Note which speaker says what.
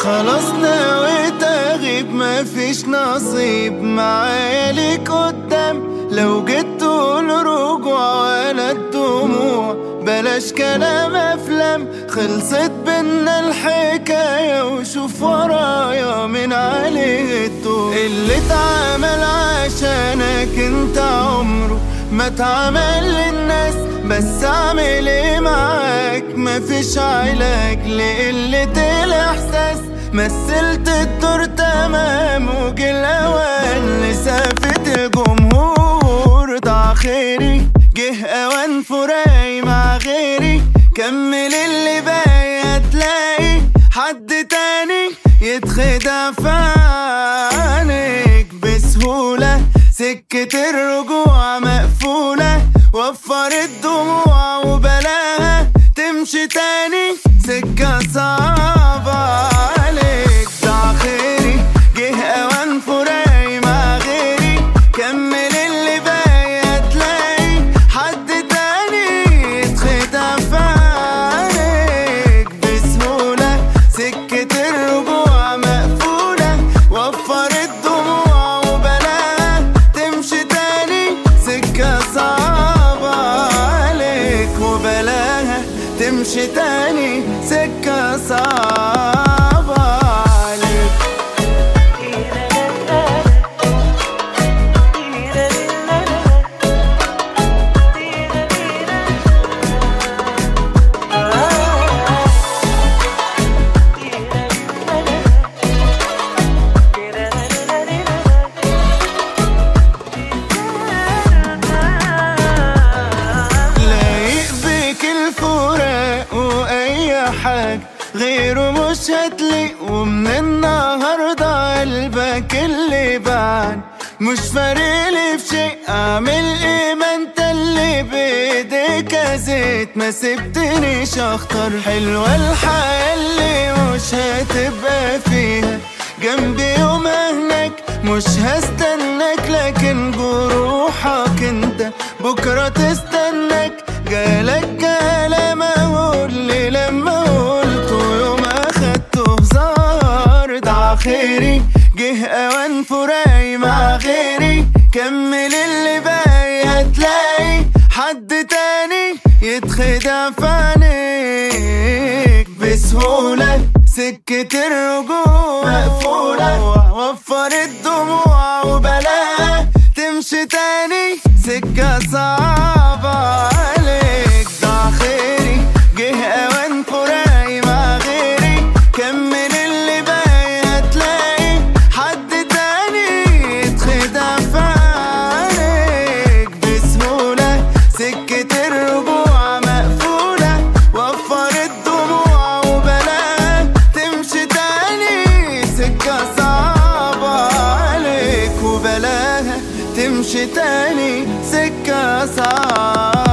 Speaker 1: خلاص نويت اغيب مفيش نصيب معايا ليك قدام لو جيت تقول رجوع ولا الدموع بلاش كلام افلام خلصت بينا الحكاية وشوف ورايا من عليه الطول اللي اتعمل عشانك انت عمره ما اتعمل للناس بس اعمل ايه معاك مفيش علاج لقلة الاحساس مثلت الدور تمام وجه الاوان لسافة الجمهور ضاع خيري جه اوان فراي مع غيري كمل اللي باقي هتلاقي حد تاني يتخدع في عينيك بسهولة سكة الرجوع مقفولة وفر الدموع وبلاها تمشي تاني سكة صعبة عليك ضاع خيري جه اوان فراي مع غيري كمل اللي باقي هتلاقي حد تاني يتخدع في عينيك بسهولة سكة الرجوع مقفولة وفر الدموع وبلاها تمشي تاني سكة صعبة عليك وبلاها تمشي تاني سكة صعبة عليك لايق بيك الفراق واي حاجة غيره مش هتليق ومن النهاردة قلبك اللي بعد مش فارقلي في شيء اعمل ايه ما انت اللي بايديك ازيت ما سبتنيش اختار حلوة الحياة اللي مش هتبقى فيها جنبي يوم هناك مش هستناك لكن جروحك انت بكرة تستناك جالك كلام اقول لي لما قلته يوم اخدته هزار ضاع خيري جه اوان فراي مع غيري كمل اللي باقي هتلاقي حد تاني يتخدع في عينيك بسهولة سكة الرجوع مقفولة وفر الدموع وبلاها تمشي تاني سكة صعبة عليك ضاع خيري جه اوان فراي مع غيري كمل اللي باقي هتلاقي حد تاني يتخدع في عينيك بسهولة سكة الرجوع مقفولة وفر الدموع وبلاها تمشي تاني سكة صعبة عليك وبلاها تمشي تاني سكة صعبة